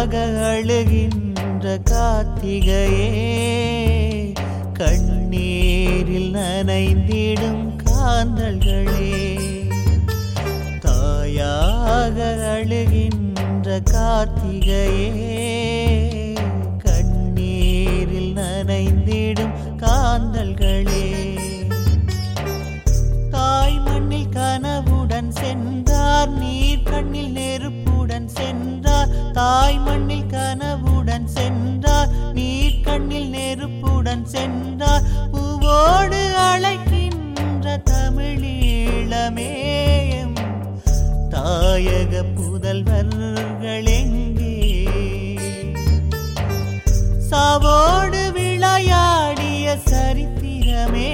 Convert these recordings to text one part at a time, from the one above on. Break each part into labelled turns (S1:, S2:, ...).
S1: தாயாக அழுகின்ற கார்த்திகையே கண்ணீரில் நனைந்திடும் காந்தல்களே தாயாக அழுகின்ற கார்த்திகையே கண்ணீரில் நனைந்திடும் காந்தல்களே தாய் மண்ணில் கனவுடன் சென்றார் நீர் கண்ணில் நெருப்புடன் சென்றார் தாய் மண்ணில் கனவுடன் சென்றார் நீர் கண்ணில் நெருப்புடன் சென்றார் பூவோடு அழைக்கின்ற தமிழீழமேயம் தாயக புதல்வர்கள் எங்கே சாவோடு விளையாடிய சரித்திரமே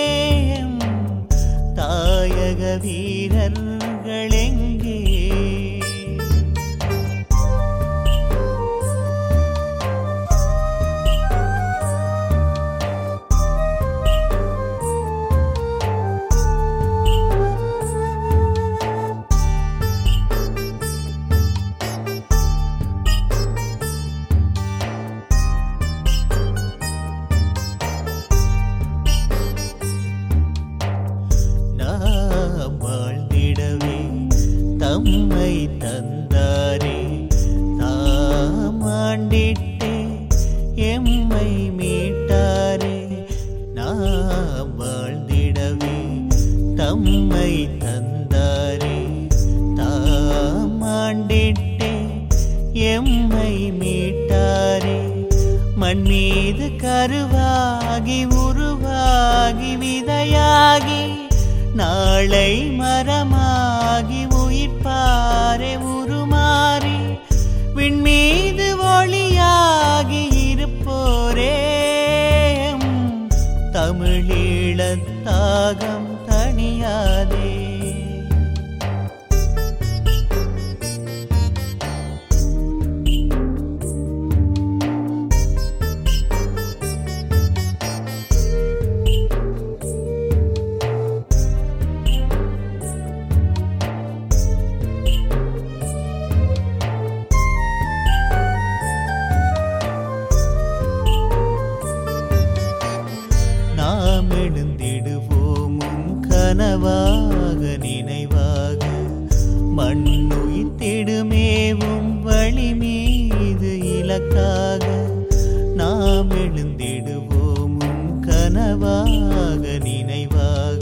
S1: தாயக வீரர்கள் எங்கே நாம் வாழ்ந்திடவே தம்மை தந்தாரே நாம் ஆண்டிட்டே எம்மை மீட்டாரே நாம் வாழ்ந்திடவே தம்மை தந்தாரே தாம் ஆண்டிட்டே எம்மை மீட்டாரே மண் மீது கருவாகி உருவாகி விதையாகி நாளை மரமாகி உயிர்ப்பாரே உருமாறி விண்மீது ஒளியாகி இருப்போரே எம் தமிழீழத் தாகம் தணியாதே நாம் எழுந்திடுவோமும் கனவாக நினைவாக மண்ணுயிர்த்திடுமேவும் வழி மீது இலக்காக நாம் எழுந்திடுவோமும் கனவாக நினைவாக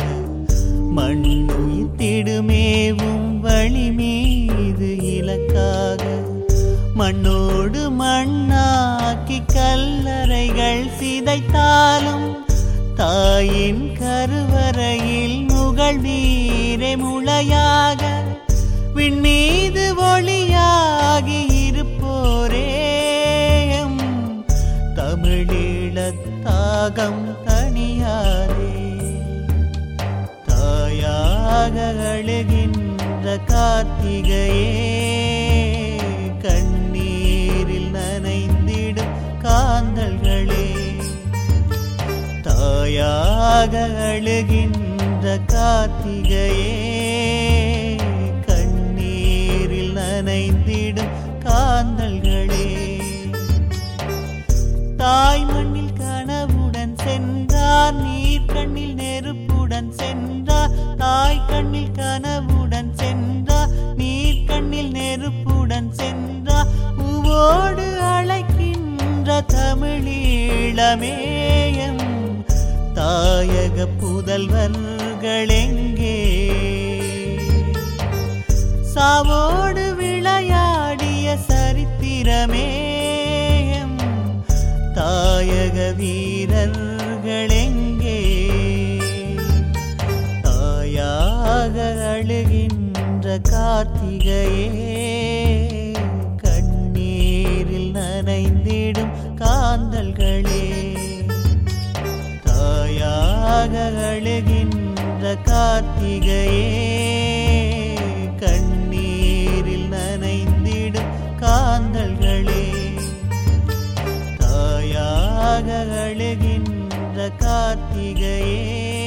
S1: மண்ணுயிர்த்திடுமேவும் வழி மீது இலக்காக மண்ணோடு மண்ணாக்கி கல்லறைகள் சிதைத்தாலும் தாயின் கருவறையில் முகழ் வீரே முளையாக விண்மீது ஒளியாகி இருப்போரே எம் தமிழீழத் தாகம் தணியாரே தாயாக அழுகின்ற கார்த்திகையே கண்ணீரில் நனைந்திடும் காந்தல்களே தாயாக அழுகின்ற கார்த்திகையே கண்ணீரில் நனைந்திடும் காந்தல்களே தாய் மண்ணில் கனவுடன் சென்றார் நீர் கண்ணில் நெருப்புடன் சென்றார் தாய் கண்ணில் கனவுடன் சென்றார் நீர் கண்ணில் நெருப்புடன் சென்றார் பூவோடு அழைக்கின்ற தமிழீழமேயம் தாயக புதல்வர்கள் எங்கே சாவோடு விளையாடிய சரித்திரமே எம் தாயக வீரர்கள் எங்கே தாயாக அழுகின்ற கார்த்திகையே கண்ணீரில் நனைந்திடும் காந்தல்களே தாயாக அழுகின்ற கார்த்திகையே கண்ணீரில் நனைந்திடும் காந்தல்களே தாயாக அழுகின்ற கார்த்திகையே